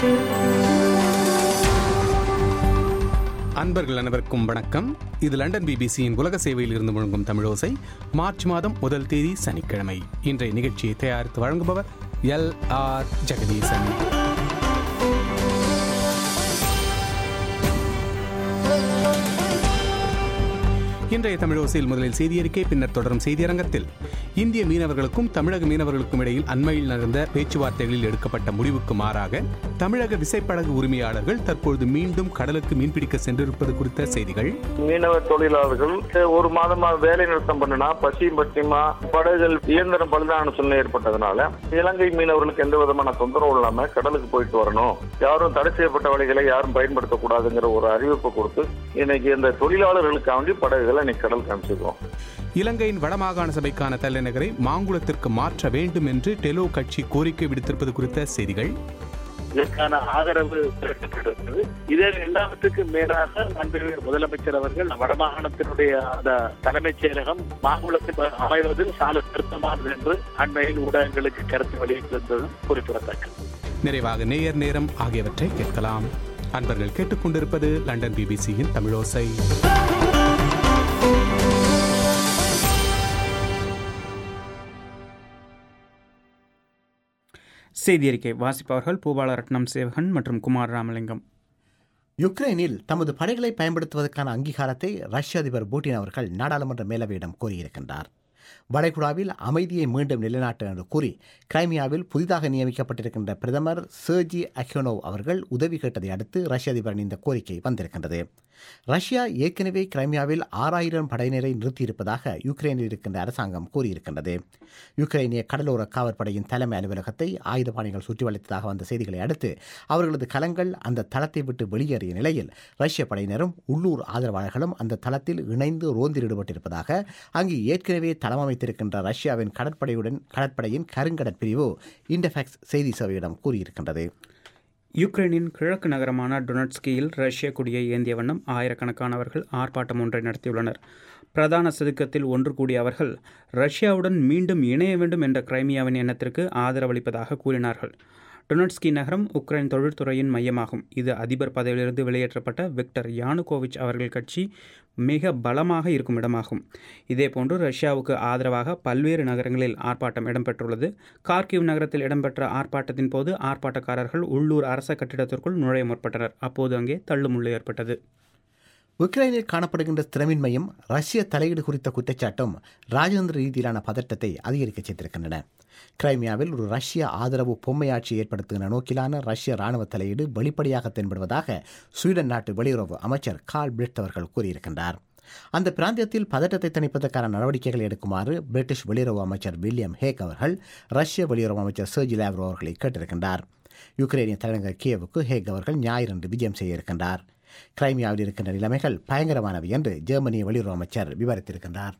அன்பர்கள் அனைவருக்கும் வணக்கம் இது லண்டன் பிபிசியின் உலக சேவையில் இருந்து முழங்கும் தமிழோசை மார்ச் மாதம் முதல் தேதி சனிக்கிழமை இன்றைய நிகழ்ச்சியை தயாரித்து வழங்குபவர் எல் ஆர் ஜெகதீசன் இன்றைய தமிழோசையில் முதலில் செய்தியறிக்கை பின்னர் தொடரும் செய்தியரங்கத்தில் இந்திய மீனவர்களுக்கும் தமிழக மீனவர்களுக்கும் இடையில் அண்மையில் நடந்த பேச்சுவார்த்தைகளில் எடுக்கப்பட்ட முடிவுக்கு மாறாக தமிழக விசைப்படகு உரிமையாளர்கள் தற்பொழுது மீண்டும் கடலுக்கு மீன்பிடிக்க சென்றிருப்பது குறித்த செய்திகள் மீனவ தொழிலாளர்கள் ஒரு மாதமா வேலை நிறுத்தம் பண்ணினா பசியும் பட்டியமா படகுகள் இயந்திரம் பழுதான சூழ்நிலை ஏற்பட்டதுனால இலங்கை மீனவர்களுக்கு எந்த விதமான தொந்தரவும் இல்லாம கடலுக்கு போயிட்டு வரணும் யாரும் தடை செய்யப்பட்ட வழிகளை யாரும் பயன்படுத்தக்கூடாதுங்கிற ஒரு அறிவிப்பு கொடுத்து இன்னைக்கு இந்த தொழிலாளர்களுக்காண்டி படகுகளை இன்னைக்கு கடல் காமிச்சிருக்கோம் இலங்கையின் வடமாகாண சபைக்கான தலைநகரை மாங்குளத்திற்கு மாற்ற வேண்டும் என்று டெலோ கட்சி கோரிக்கை விடுத்திருப்பது குறித்த செய்திகள் இதற்கான ஆதரவு திரட்டப்பட்டிருக்கிறது இதன் எல்லாத்துக்கு மேலாக மாண்புமிகு முதலமைச்சர் அவர்கள் வடமாகாணத்தினுடைய அந்த தலைமைச் செயலகம் மாங்குளத்தில் அமைவதில் சால திருத்தமானது என்று அண்மையில் ஊடகங்களுக்கு கருத்து வெளியிட்டிருந்ததும் குறிப்பிடத்தக்கது நிறைவாக நேயர் நேரம் ஆகியவற்றை கேட்கலாம் அன்பர்கள் கேட்டுக்கொண்டிருப்பது லண்டன் பிபிசியின் தமிழோசை செய்தி அறிக்கை வாசிப்பவர்கள் பூபாலரட்னம் சேவகன் மற்றும் குமார் ராமலிங்கம் யுக்ரைனில் தமது படைகளை பயன்படுத்துவதற்கான அங்கீகாரத்தை ரஷ்ய அதிபர் புட்டின் அவர்கள் நாடாளுமன்ற மேலவையிடம் கோரியிருக்கின்றார் வளைகுடாவில் அமைதியை மீண்டும் நிலைநாட்ட என்று கூறி கிரைமியாவில் புதிதாக நியமிக்கப்பட்டிருக்கின்ற பிரதமர் சர்ஜி அக்யோனோவ் அவர்கள் உதவி கேட்டதை அடுத்து ரஷ்ய அதிபரின் இந்த கோரிக்கை வந்திருக்கின்றது ரஷ்யா ஏற்கனவே கிரைமியாவில் ஆறாயிரம் படையினரை நிறுத்தியிருப்பதாக யுக்ரைனில் இருக்கின்ற அரசாங்கம் கூறியிருக்கின்றது யுக்ரைனிய கடலோர காவற்படையின் தலைமை அலுவலகத்தை ஆயுதபாணிகள் சுற்றி வளைத்ததாக வந்த செய்திகளை அடுத்து அவர்களது கலங்கள் அந்த தளத்தை விட்டு வெளியேறிய நிலையில் ரஷ்ய படையினரும் உள்ளூர் ஆதரவாளர்களும் அந்த தளத்தில் இணைந்து ரோந்தில் ஈடுபட்டிருப்பதாக அங்கு ஏற்கனவே தளம் அமைத்திருக்கின்ற ரஷ்யாவின் கடற்படையுடன் கடற்படையின் கருங்கடற்பிரிவு இண்டஃபெக்ஸ் செய்தி சேவையிடம் கூறியிருக்கின்றது யுக்ரைனின் கிழக்கு நகரமான டொனட்ஸ்கியில் ரஷ்ய கொடியை ஏந்திய வண்ணம் ஆயிரக்கணக்கானவர்கள் ஆர்ப்பாட்டம் ஒன்றை நடத்தியுள்ளனர் பிரதான சதுக்கத்தில் ஒன்று கூடிய அவர்கள் ரஷ்யாவுடன் மீண்டும் இணைய வேண்டும் என்ற கிரைமியாவின் எண்ணத்திற்கு ஆதரவளிப்பதாக கூறினார்கள் டொனட்ஸ்கி நகரம் உக்ரைன் தொழில்துறையின் மையமாகும் இது அதிபர் பதவியிலிருந்து வெளியேற்றப்பட்ட விக்டர் யானுகோவிச் அவர்கள் கட்சி மிக பலமாக இருக்கும் இடமாகும் இதேபோன்று ரஷ்யாவுக்கு ஆதரவாக பல்வேறு நகரங்களில் ஆர்ப்பாட்டம் இடம்பெற்றுள்ளது கார்கிவ் நகரத்தில் இடம்பெற்ற ஆர்ப்பாட்டத்தின் போது ஆர்ப்பாட்டக்காரர்கள் உள்ளூர் அரச கட்டிடத்திற்குள் நுழைய முற்பட்டனர் அப்போது அங்கே தள்ளுமுள்ளு ஏற்பட்டது உக்ரைனில் காணப்படுகின்ற ஸ்திரமின்மையும் ரஷ்ய தலையீடு குறித்த குற்றச்சாட்டும் ராஜதந்திர ரீதியிலான பதட்டத்தை அதிகரிக்க செய்திருக்கின்றன கிரைமியாவில் ஒரு ரஷ்ய ஆதரவு பொம்மையாட்சி ஏற்படுத்துகின்ற நோக்கிலான ரஷ்ய ராணுவ தலையீடு வெளிப்படையாக தென்படுவதாக ஸ்வீடன் நாட்டு வெளியுறவு அமைச்சர் கால் பிரிட் அவர்கள் கூறியிருக்கின்றார் அந்த பிராந்தியத்தில் பதட்டத்தை தணிப்பதற்கான நடவடிக்கைகளை எடுக்குமாறு பிரிட்டிஷ் வெளியுறவு அமைச்சர் வில்லியம் ஹேக் அவர்கள் ரஷ்ய வெளியுறவு அமைச்சர் சர்ஜி லாவ்ரோ அவர்களை கேட்டிருக்கின்றார் யுக்ரைனிய தலைநகர் கியவுக்கு ஹேக் அவர்கள் ஞாயிறன்று விஜயம் செய்ய இருக்கின்றார் கிரைமியாவில் இருக்கின்ற நிலைமைகள் பயங்கரமானவை என்று ஜெர்மனிய வெளியுறவு அமைச்சர் விவரித்திருக்கின்றார்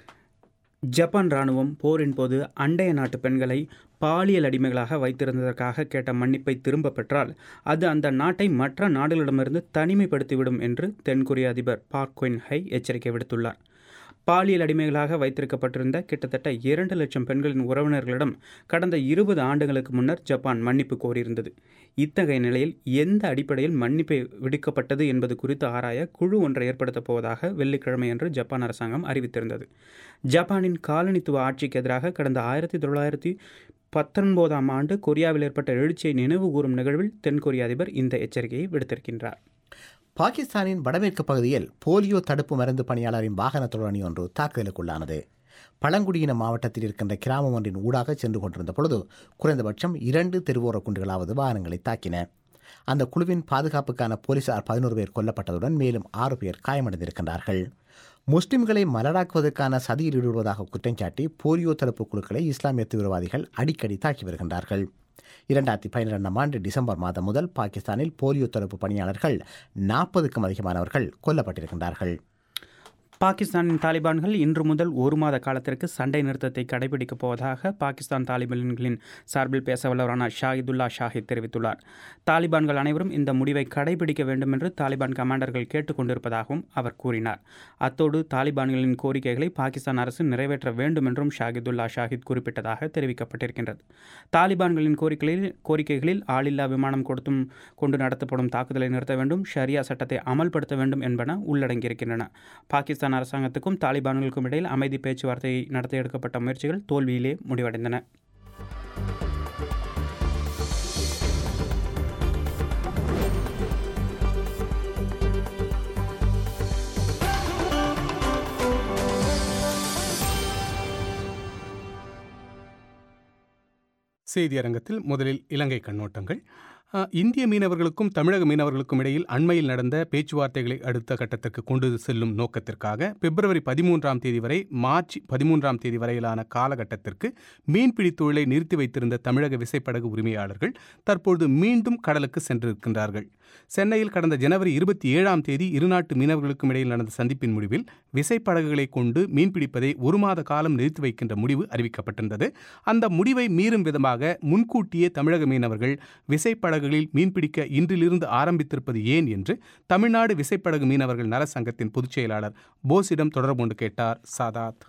ஜப்பான் ராணுவம் போரின் போது அண்டைய நாட்டு பெண்களை பாலியல் அடிமைகளாக வைத்திருந்ததற்காக கேட்ட மன்னிப்பை திரும்ப பெற்றால் அது அந்த நாட்டை மற்ற நாடுகளிடமிருந்து தனிமைப்படுத்திவிடும் என்று தென்கொரிய அதிபர் பார்க் குயின் ஹை எச்சரிக்கை விடுத்துள்ளார் பாலியல் அடிமைகளாக வைத்திருக்கப்பட்டிருந்த கிட்டத்தட்ட இரண்டு லட்சம் பெண்களின் உறவினர்களிடம் கடந்த இருபது ஆண்டுகளுக்கு முன்னர் ஜப்பான் மன்னிப்பு கோரியிருந்தது இத்தகைய நிலையில் எந்த அடிப்படையில் மன்னிப்பை விடுக்கப்பட்டது என்பது குறித்து ஆராய குழு ஒன்றை ஏற்படுத்தப் போவதாக வெள்ளிக்கிழமையன்று ஜப்பான் அரசாங்கம் அறிவித்திருந்தது ஜப்பானின் காலனித்துவ ஆட்சிக்கு எதிராக கடந்த ஆயிரத்தி தொள்ளாயிரத்தி பத்தொன்பதாம் ஆண்டு கொரியாவில் ஏற்பட்ட எழுச்சியை நினைவு கூறும் நிகழ்வில் தென்கொரிய அதிபர் இந்த எச்சரிக்கையை விடுத்திருக்கின்றார் பாகிஸ்தானின் வடமேற்கு பகுதியில் போலியோ தடுப்பு மருந்து பணியாளரின் வாகன தொடரணி ஒன்று தாக்குதலுக்குள்ளானது பழங்குடியின மாவட்டத்தில் இருக்கின்ற கிராமம் ஒன்றின் ஊடாக சென்று கொண்டிருந்த பொழுது குறைந்தபட்சம் இரண்டு தெருவோர குண்டுகளாவது வாகனங்களை தாக்கின அந்த குழுவின் பாதுகாப்புக்கான போலீசார் பதினோரு பேர் கொல்லப்பட்டதுடன் மேலும் ஆறு பேர் காயமடைந்திருக்கின்றார்கள் முஸ்லிம்களை மலராக்குவதற்கான சதியில் ஈடுபடுவதாக குற்றஞ்சாட்டி போலியோ தடுப்பு குழுக்களை இஸ்லாமிய தீவிரவாதிகள் அடிக்கடி தாக்கி வருகின்றார்கள் இரண்டாயிரத்தி பன்னிரெண்டாம் ஆண்டு டிசம்பர் மாதம் முதல் பாகிஸ்தானில் போலியோ தடுப்பு பணியாளர்கள் நாற்பதுக்கும் அதிகமானவர்கள் கொல்லப்பட்டிருக்கின்றார்கள் பாகிஸ்தானின் தாலிபான்கள் இன்று முதல் ஒரு மாத காலத்திற்கு சண்டை நிறுத்தத்தை கடைபிடிக்கப் போவதாக பாகிஸ்தான் தாலிபான்களின் சார்பில் பேச வல்லவரான ஷாஹிதுல்லா ஷாஹித் தெரிவித்துள்ளார் தாலிபான்கள் அனைவரும் இந்த முடிவை கடைபிடிக்க வேண்டும் என்று தாலிபான் கமாண்டர்கள் கேட்டுக்கொண்டிருப்பதாகவும் அவர் கூறினார் அத்தோடு தாலிபான்களின் கோரிக்கைகளை பாகிஸ்தான் அரசு நிறைவேற்ற வேண்டும் என்றும் ஷாஹிதுல்லா ஷாஹித் குறிப்பிட்டதாக தெரிவிக்கப்பட்டிருக்கின்றது தாலிபான்களின் கோரிக்கைகளில் கோரிக்கைகளில் ஆளில்லா விமானம் கொடுத்தும் கொண்டு நடத்தப்படும் தாக்குதலை நிறுத்த வேண்டும் ஷரியா சட்டத்தை அமல்படுத்த வேண்டும் என்பன உள்ளடங்கியிருக்கின்றன பாகிஸ்தான் அரசாங்கத்துக்கும் தாலிபான்களுக்கும் இடையில் அமைதி பேச்சுவார்த்தை நடத்த எடுக்கப்பட்ட முயற்சிகள் தோல்வியிலே முடிவடைந்தன செய்தி அரங்கத்தில் முதலில் இலங்கை கண்ணோட்டங்கள் அஹ், இந்திய மீனவர்களுக்கும் தமிழக மீனவர்களுக்கும் இடையில் அண்மையில் நடந்த பேச்சுவார்த்தைகளை அடுத்த கட்டத்திற்கு கொண்டு செல்லும் நோக்கத்திற்காக பிப்ரவரி பதிமூன்றாம் தேதி வரை மார்ச் பதிமூன்றாம் தேதி வரையிலான காலகட்டத்திற்கு மீன்பிடி தொழிலை நிறுத்தி வைத்திருந்த தமிழக விசைப்படகு உரிமையாளர்கள் தற்பொழுது மீண்டும் கடலுக்கு சென்றிருக்கின்றார்கள் சென்னையில் கடந்த ஜனவரி இருபத்தி ஏழாம் தேதி இருநாட்டு மீனவர்களுக்கும் இடையில் நடந்த சந்திப்பின் முடிவில் விசைப்படகுகளை கொண்டு மீன்பிடிப்பதை ஒரு மாத காலம் நிறுத்தி வைக்கின்ற முடிவு அறிவிக்கப்பட்டிருந்தது அந்த முடிவை மீறும் விதமாக முன்கூட்டியே தமிழக மீனவர்கள் விசைப்படகுகளில் மீன்பிடிக்க இன்றிலிருந்து ஆரம்பித்திருப்பது ஏன் என்று தமிழ்நாடு விசைப்படகு மீனவர்கள் நல சங்கத்தின் பொதுச் செயலாளர் போஸிடம் தொடர்பு கொண்டு கேட்டார் சாதாத்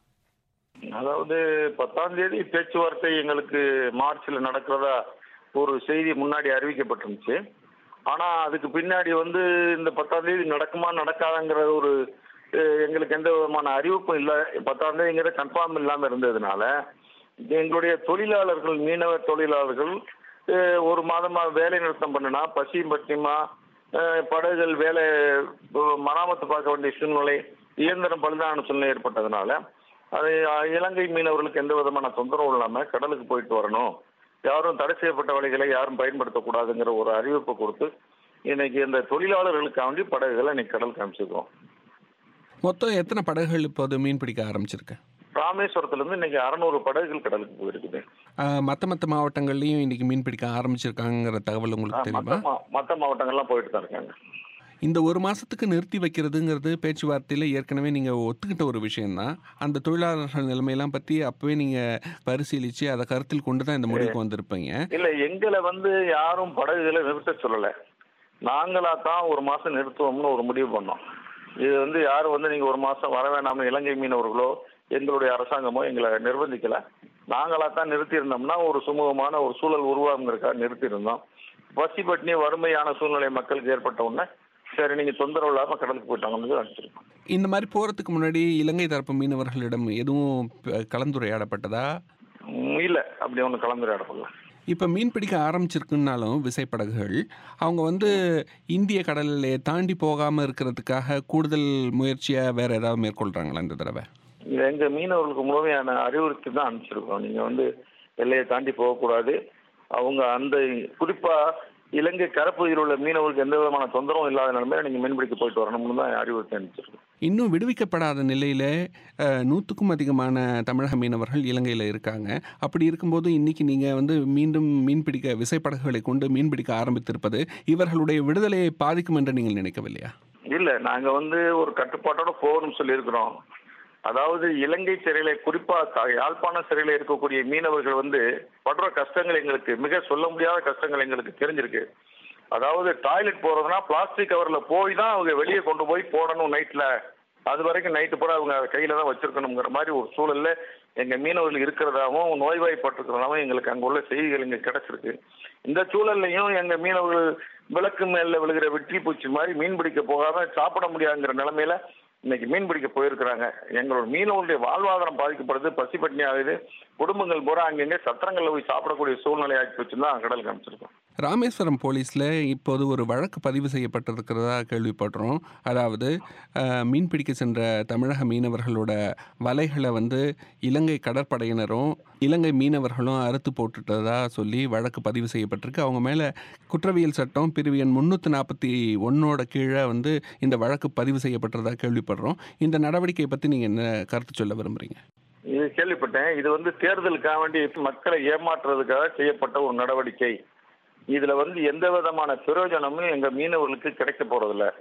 அதாவது பத்தாம் தேதி பேச்சுவார்த்தை எங்களுக்கு மார்ச்ல நடக்கிறதா ஒரு செய்தி முன்னாடி அறிவிக்கப்பட்டிருந்துச்சு ஆனா அதுக்கு பின்னாடி வந்து இந்த பத்தாம் தேதி நடக்குமா நடக்காதாங்கிற ஒரு அஹ், எங்களுக்கு எந்த விதமான அறிவிப்பும் இல்லை பத்தாம் தேதிங்கிறது கன்ஃபார்ம் இல்லாம இருந்ததுனால எங்களுடைய தொழிலாளர்கள் மீனவ தொழிலாளர்கள் அஹ், ஒரு மாதமா வேலை நிறுத்தம் பண்ணுனா பசியும் பட்டினியுமா அஹ், படகுகள் வேலை அஹ், மராமத்து பார்க்க வேண்டிய சூழ்நிலை இயந்திரம் பழுதான சூழ்நிலை ஏற்பட்டதுனால அது அஹ், இலங்கை மீனவர்களுக்கு எந்த விதமான தொந்தரவும் இல்லாம கடலுக்கு போயிட்டு வரணும் யாரும் தடை செய்யப்பட்ட வழிகளை யாரும் பயன்படுத்தக்கூடாதுங்கிற ஒரு அறிவிப்பை கொடுத்து இன்னைக்கு இந்த தொழிலாளர்களுக்காண்டி படகுகளை இன்னைக்கு கடலுக்கு அமைச்சிருக்கோம் மொத்தம் எத்தனை படகுகள் இப்போது மீன் பிடிக்க ஆரம்பிச்சிருக்கு ராமேஸ்வரத்துல இருந்து இன்னைக்கு அறநூறு படகுகள் கடலுக்கு போயிருக்குது மற்ற மற்ற மாவட்டங்கள்லையும் இன்னைக்கு மீன் பிடிக்க ஆரம்பிச்சிருக்காங்கிற தகவல் உங்களுக்கு மற்ற தெரியுமா மா- மற்ற மாவட்டங்கள்லாம் போயிட்டு தான் இருக்காங்க இந்த ஒரு மாசத்துக்கு நிறுத்தி வைக்கிறதுங்கிறது பேச்சுவார்த்தையில் ஏற்கனவே நீங்கள் ஒத்துக்கிட்ட ஒரு விஷயம்தான் அந்த தொழிலாளர்கள் நிலைமையெல்லாம் பற்றி அப்போவே நீங்கள் பரிசீலித்து அதை கருத்தில் கொண்டு தான் இந்த முடிவுக்கு வந்திருப்பீங்க இல்ல எங்களை வந்து யாரும் படகுகளை நிறுத்த சொல்லல நாங்களா தான் ஒரு மாசம் நிறுத்துவோம்னு ஒரு முடிவு பண்ணோம் இது வந்து யாரும் வந்து நீங்க ஒரு மாசம் வர வேணாம்னு இலங்கை மீனவர்களோ எங்களுடைய அரசாங்கமோ எங்களை நிர்பந்திக்கல நாங்களா தான் நிறுத்தி இருந்தோம்னா ஒரு சுமூகமான ஒரு சூழல் உருவாகுங்கிறதுக்காக நிறுத்தி இருந்தோம் பசி பட்டினி வறுமையான சூழ்நிலை மக்களுக்கு ஏற்பட்ட உடனே சரி நீங்க தொந்தரவு இல்லாம கடலுக்கு போயிட்டாங்கன்னு அனுப்பிச்சிருக்கோம் இந்த மாதிரி போகிறதுக்கு முன்னாடி இலங்கை தரப்பு மீனவர்களிடம் எதுவும் ப- கலந்துரையாடப்பட்டதா உம், இல்ல அப்படி ஒண்ணு கலந்துரையாடப்படல இப்போ மீன் பிடிக்க ஆரம்பிச்சிருக்குன்னாலும் விசைப்படகுகள் அவங்க வந்து இந்திய கடலிலே தாண்டி போகாமல் இருக்கிறதுக்காக கூடுதல் முயற்சியாக வேற ஏதாவது மேற்கொள்கிறாங்களா இந்த தடவை இது எங்க மீனவர்களுக்கு முழுமையான அறிவுறுத்தி தான் அனுப்பிச்சிருக்கோம் நீங்க வந்து எல்லையை தாண்டி போகக்கூடாது அவங்க அந்த குறிப்பா இலங்கை கரப்பகுதியில் உள்ள மீனவர்களுக்கு எந்த விதமான தொந்தரவும் இல்லாத நிலைமையில நீங்க மீன்பிடிக்க போயிட்டு வரணும்னு தான் அறிவுறுத்தி அனுப்பிச்சிருக்கோம் இன்னும் விடுவிக்கப்படாத நிலையில் நூற்றுக்கும் அதிகமான தமிழக மீனவர்கள் இலங்கையில் இருக்காங்க அப்படி இருக்கும்போது இன்னைக்கு நீங்கள் வந்து மீண்டும் மீன் பிடிக்க விசைப்படகுகளை கொண்டு மீன் பிடிக்க ஆரம்பித்திருப்பது இவர்களுடைய விடுதலையை பாதிக்கும் என்று நீங்கள் நினைக்கவில்லையா இல்ல நாங்க வந்து ஒரு கட்டுப்பாட்டோட போகணும்னு சொல்லியிருக்கிறோம் அதாவது இலங்கை சிறையில குறிப்பா க- யாழ்ப்பாண சிறையில இருக்கக்கூடிய மீனவர்கள் வந்து படுற கஷ்டங்கள் எங்களுக்கு மிக சொல்ல முடியாத கஷ்டங்கள் எங்களுக்கு தெரிஞ்சிருக்கு அதாவது டாய்லெட் போறதுனா பிளாஸ்டிக் கவர்ல போய் தான் அவங்க வெளியே கொண்டு போய் போடணும் நைட்ல அது வரைக்கும் நைட்டு பூரா அவங்க கையில தான் வச்சிருக்கணுங்கிற மாதிரி ஒரு சூழல்ல எங்க மீனவர்கள் இருக்கிறதாவும் நோய்வாய்ப்பட்டிருக்கிறதாவும் எங்களுக்கு அங்க உள்ள செய்திகள் இங்க கிடைச்சிருக்கு இந்த சூழல்லையும் எங்க மீனவர்கள் விளக்கு மேல விழுகிற வெற்றி பூச்சி மாதிரி மீன் பிடிக்க போகாம சாப்பிட முடியாதுங்கிற நிலைமையில இன்னைக்கு மீன் பிடிக்க போயிருக்கிறாங்க எங்களோட மீனவர்களுடைய வாழ்வாதாரம் பாதிக்கப்படுது பசி பட்டினி ஆகுது குடும்பங்கள் பூரா அங்கங்க சத்திரங்கள்ல போய் சாப்பிடக்கூடிய சூழ்நிலை ஆக்கி வச்சுன்னு தான் கடல் காமிச்சிருக்கோம் ராமேஸ்வரம் போலீஸில் இப்போது ஒரு வழக்கு பதிவு செய்யப்பட்டிருக்கிறதா கேள்விப்படுறோம் அதாவது அஹ், மீன் பிடிக்க சென்ற தமிழக மீனவர்களோட வலைகளை வந்து இலங்கை கடற்படையினரும் இலங்கை மீனவர்களும் அறுத்து போட்டுட்டதா சொல்லி வழக்கு பதிவு செய்யப்பட்டிருக்கு அவங்க மேலே குற்றவியல் சட்டம் பிரிவு எண் முந்நூற்றி நாற்பத்தி ஒன்னோட கீழே வந்து இந்த வழக்கு பதிவு செய்யப்பட்டதா கேள்விப்படுறோம் இந்த நடவடிக்கையை பற்றி நீங்கள் என்ன கருத்து சொல்ல விரும்புகிறீங்க இது கேள்விப்பட்டேன் இது வந்து தேர்தலுக்காக வேண்டி மக்களை ஏமாற்றுறதுக்காக செய்யப்பட்ட ஒரு நடவடிக்கை இதுல வந்து எந்த விதமான பிரயோஜனமும் எங்க மீனவர்களுக்கு கிடைக்க போறதில்ல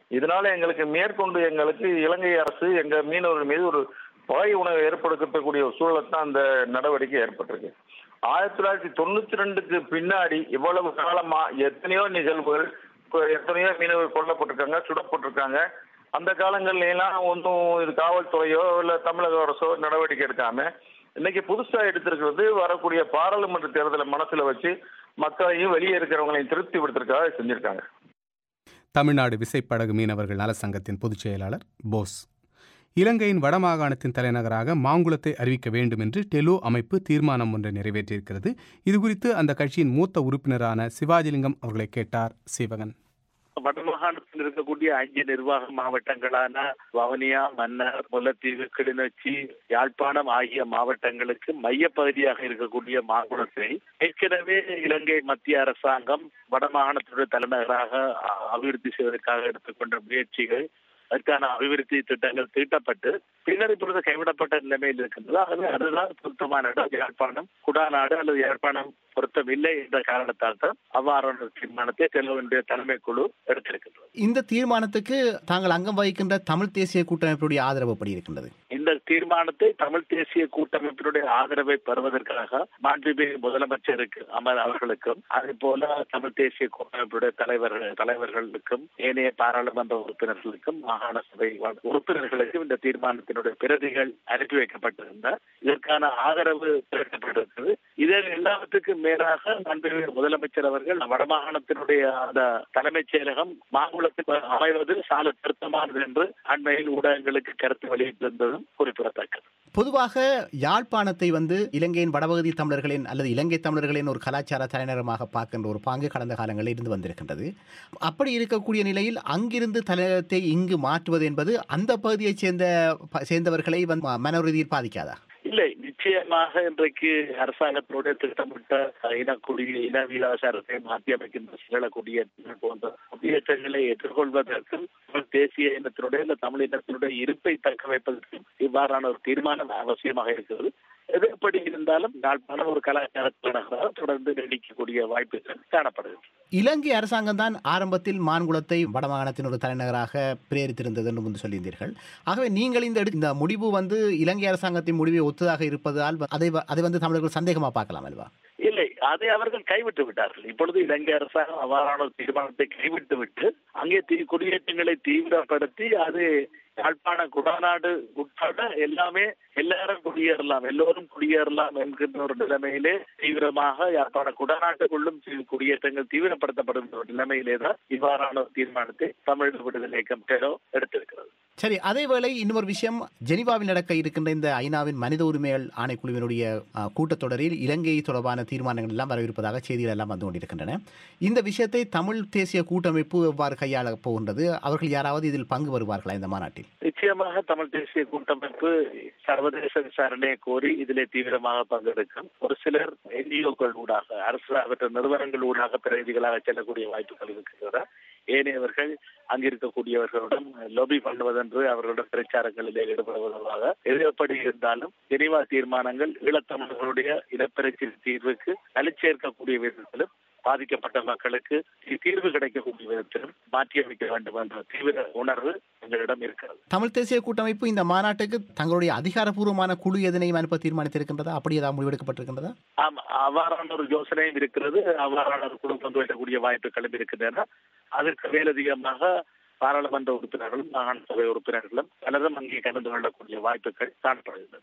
இதனால எங்களுக்கு மேற்கொண்டு எங்களுக்கு இலங்கை அரசு எங்க மீனவர்கள் மீது ஒரு பகை உணவு ஏற்படுத்தக்கூடிய ஒரு சூழலை தான் அந்த நடவடிக்கை ஏற்பட்டிருக்கு ஆயிரத்தி தொள்ளாயிரத்தி தொண்ணூத்தி ரெண்டுக்கு பின்னாடி இவ்வளவு காலமா எத்தனையோ நிகழ்வுகள் கொ- எத்தனையோ மீனவர்கள் கொல்லப்பட்டிருக்காங்க சுடப்பட்டிருக்காங்க அந்த காலங்கள்ல எல்லாம் ஒன்றும் இது காவல்துறையோ இல்ல தமிழக அரசோ நடவடிக்கை எடுக்காம இன்னைக்கு புதுசா எடுத்திருக்கிறது வரக்கூடிய பாராளுமன்ற தேர்தலை மனசுல வச்சு மக்களையும் வெளியே இருக்கிறவங்களையும் திருப்தி படுத்துறதுக்காக செஞ்சிருக்காங்க தமிழ்நாடு விசைப்படகு மீனவர்கள் நல சங்கத்தின் பொதுச் செயலாளர் போஸ் இலங்கையின் வடமாகாணத்தின் தலைநகராக மாங்குளத்தை அறிவிக்க வேண்டும் என்று டெலோ அமைப்பு தீர்மானம் ஒன்றை நிறைவேற்றியிருக்கிறது இதுகுறித்து அந்த கட்சியின் மூத்த உறுப்பினரான சிவாஜிலிங்கம் அவர்களை கேட்டார் சிவகன் வடமாகாணத்தில் இருக்கக்கூடிய அஞ்சு நிர்வாக மாவட்டங்களான வவுனியா மன்னார் முல்லைத்தீவு கிளிநொச்சி யாழ்ப்பாணம் ஆகிய மாவட்டங்களுக்கு மையப்பகுதியாக இருக்கக்கூடிய மாகுளத்தை ஏற்கனவே இலங்கை மத்திய அரசாங்கம் வடமாகாணத்துடைய தலைநகராக அ- அபிவிருத்தி செய்வதற்காக எடுத்துக்கொண்ட முயற்சிகள் அதற்கான அபிவிருத்தி திட்டங்கள் தீட்டப்பட்டு பின்னர் இப்பொழுது கைவிடப்பட்ட நிலைமையில் இருக்கின்றது ஆகவே அதுதான் பொருத்தமான இடம் யாழ்ப்பாணம் குடாநாடு அல்லது யாழ்ப்பாணம் பொருத்தமில்லை என்ற காரணத்தால் தான் அவ்வாறான ஒரு தீர்மானத்தை தெலுவனுடைய தலைமை குழு எடுத்திருக்கின்றது இந்த தீர்மானத்துக்கு தாங்கள் அங்கம் வகிக்கின்ற தமிழ் தேசிய கூட்டமைப்புடைய ஆதரவு எப்படி இருக்கின்றது இந்த தீர்மானத்தை தமிழ் தேசிய கூட்டமைப்பினுடைய ஆதரவை பெறுவதற்காக மாண்புமிகு முதலமைச்சருக்கு அமர் அவர்களுக்கும் அதே போல தமிழ் தேசிய கூட்டமைப்புடைய தலைவர்கள் தலைவர்களுக்கும் ஏனைய பாராளுமன்ற உறுப்பினர்களுக்கும் மாகாண சபை உறுப்பினர்களுக்கும் இந்த தீர்மானத்தினுடைய பிரதிகள் அனுப்பி வைக்கப்பட்டிருந்த இதற்கான ஆதரவு திரட்டப்பட்டிருக்கிறது இதன் எல்லாவற்றுக்கும் மேலாக மாண்புமிகு முதலமைச்சர் அவர்கள் வடமாகாணத்தினுடைய அந்த தலைமைச் செயலகம் மாங்குளத்தில் அமைவது சால திருத்தமானது என்று அண்மையில் ஊடகங்களுக்கு கருத்து வெளியிட்டிருந்ததும் குறிப்பிடத்தக்கது பொதுவாக யாழ்ப்பாணத்தை வந்து இலங்கையின் வடபகுதி தமிழர்களின் அல்லது இலங்கை தமிழர்களின் ஒரு கலாச்சார தலைநகரமாக பார்க்கின்ற ஒரு பாங்கு கடந்த காலங்களில் இருந்து வந்திருக்கின்றது அப்படி இருக்கக்கூடிய நிலையில் அங்கிருந்து தலைநகரத்தை இங்கு மாற்றுவது என்பது அந்த பகுதியைச் சேர்ந்த ப- சேர்ந்தவர்களை வந்து மன ரீதியில் பாதிக்காதா இல்லை நிச்சயமாக இன்றைக்கு அரசாங்கத்தினுடைய திட்டமிட்ட இனக்குடி இன விலாசாரத்தை மாற்றி அமைக்கின்ற சிங்கள குடியேற்றங்கள் போன்ற குடியேற்றங்களை எதிர்கொள்வதற்கும் தமிழ் தேசிய இனத்தினுடைய இந்த தமிழ் இனத்தினுடைய இருப்பை தக்க வைப்பதற்கும் இவ்வாறான ஒரு தீர்மானம் அவசியமாக இருக்கிறது எது எப்படி இருந்தாலும் யாழ்ப்பாணம் ஒரு கலாச்சார தலைநகராக தொடர்ந்து நீடிக்கக்கூடிய வாய்ப்புகள் காணப்படுகிறது இலங்கை அரசாங்கம் தான் ஆரம்பத்தில் மான்குளத்தை வடமாகாணத்தின் ஒரு தலைநகராக பிரேரித்திருந்தது என்று முன்பு சொல்லியிருந்தீர்கள் ஆகவே நீங்கள் இந்த எடு- இந்த முடிவு வந்து இலங்கை அரசாங்கத்தின் முடிவை ஒத்ததாக இருப்பதால் வ- அதை வ- அதை வந்து தமிழர்கள் சந்தேகமா பார்க்கலாம் அல்வா இல்லை அதை அவர்கள் கைவிட்டு விட்டார்கள் இப்பொழுது இலங்கை அரசாங்கம் அவ்வாறான ஒரு தீர்மானத்தை கைவிட்டு விட்டு அங்கே தீ குடியேற்றங்களை தீவிரப்படுத்தி அது யாழ்ப்பாண குடாநாடு உட்பட எல்லாமே எல்லாரும் குடியேறலாம் எல்லோரும் குடியேறலாம் என்கின்ற ஒரு நிலைமையிலே தீவிரமாக யாழ்ப்பாண குடாநாட்டுக்குள்ளும் தி- குடியேற்றங்கள் தீவிரப்படுத்தப்படும் ஒரு நிலைமையிலே தான் இவ்வாறான ஒரு தீர்மானத்தை தமிழ் விடுதலை இயக்கம் டெலோ எடுத்திருக்கிறது சரி அதேவேளை இன்னொரு விஷயம் ஜெனீவாவில் நடக்க இருக்கின்ற இந்த ஐநாவின் மனித உரிமைகள் ஆணைக்குழுவினுடைய ஆ, கூட்டத்தொடரில் இலங்கை தொடர்பான தீர்மானங்கள் எல்லாம் வரவிருப்பதாக செய்திகள் எல்லாம் வந்து கொண்டிருக்கின்றன இந்த விஷயத்தை தமிழ் தேசிய கூட்டமைப்பு எவ்வாறு கையாளப் போகின்றது அவர்கள் யாராவது இதில் பங்கு வருவார்களா இந்த மாநாட்டில் நிச்சயமாக தமிழ் தேசிய கூட்டமைப்பு சர்வதேச விசாரணையை கோரி இதிலே தீவிரமாக பங்கெடுக்கும் ஒரு சிலர் என்ஜிஓக்கள் ஊடாக அரசு அவற்ற நிறுவனங்கள் ஊடாக பிரதிகளாக செல்லக்கூடிய வாய்ப்புகள் இருக்கின்றன ஏனையவர்கள் அங்கிருக்கக்கூடியவர்களுடன் லோபி பண்ணுவதென்று அவர்களுடன் பிரச்சாரங்களிலே ஈடுபடுவதாக எது எப்படி இருந்தாலும் ஜெனீவா தீர்மானங்கள் ஈழத்தமிழர்களுடைய இனப்பிரச்சனை தீர்வுக்கு அளிச்சேர்க்கக்கூடிய விதத்திலும் பாதிக்கப்பட்ட மக்களுக்கு தீர்வு கிடைக்கக்கூடிய விதத்திலும் மாற்றியமைக்க வேண்டும் என்ற தீவிர உணர்வு எங்களிடம் இருக்கிறது தமிழ் தேசிய கூட்டமைப்பு இந்த மாநாட்டுக்கு தங்களுடைய அதிகாரப்பூர்வமான குழு எதனையும் அனுப்ப தீர்மானித்திருக்கின்றதா அப்படி ஏதாவது முடிவெடுக்கப்பட்டிருக்கின்றதா ஆமா அவ்வாறான ஒரு யோசனையும் இருக்கிறது அவ்வாறான ஒரு குழு கொண்டு வரக்கூடிய வாய்ப்புகளும் இருக்கின்றன அதற்கு மேலதிகமாக பாராளுமன்ற உறுப்பினர்களும் மாகாண சபை உறுப்பினர்களும் பலரும் அங்கே கலந்து கொள்ளக்கூடிய வாய்ப்புகள் காணப்படுகின்றன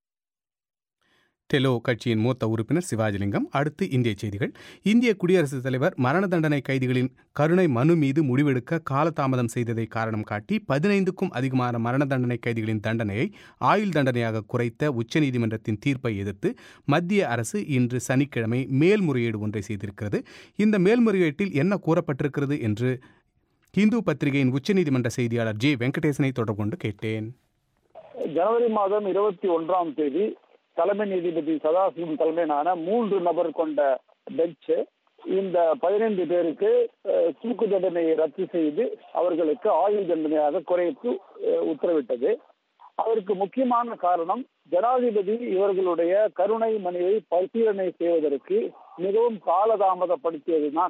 டெலோ கட்சியின் மூத்த உறுப்பினர் சிவாஜிலிங்கம் அடுத்து இந்திய செய்திகள் இந்திய குடியரசுத் தலைவர் மரண தண்டனை கைதிகளின் கருணை மனு மீது முடிவெடுக்க காலதாமதம் செய்ததை காரணம் காட்டி பதினைந்துக்கும் அதிகமான மரண தண்டனை கைதிகளின் தண்டனையை ஆயுள் தண்டனையாக குறைத்த உச்சநீதிமன்றத்தின் தீர்ப்பை எதிர்த்து மத்திய அரசு இன்று சனிக்கிழமை மேல்முறையீடு ஒன்றை செய்திருக்கிறது இந்த மேல்முறையீட்டில் என்ன கூறப்பட்டிருக்கிறது என்று ஹிந்து பத்திரிகையின் உச்சநீதிமன்ற செய்தியாளர் ஜே வெங்கடேசனை தொடர்பு கொண்டு கேட்டேன் ஜனவரி மாதம் இருபத்தி ஒன்றாம் தேதி தலைமை நீதிபதி சதாசிவம் தலைமையிலான மூன்று நபர் கொண்ட பெஞ்ச் இந்த பதினைந்து பேருக்கு அஹ், தூக்கு தண்டனையை ரத்து செய்து அவர்களுக்கு ஆயுள் தண்டனையாக குறைத்து அஹ், உத்தரவிட்டது அதற்கு முக்கியமான காரணம் ஜனாதிபதி இவர்களுடைய கருணை மனுவை பரிசீலனை செய்வதற்கு மிகவும் காலதாமதப்படுத்தியதுதான்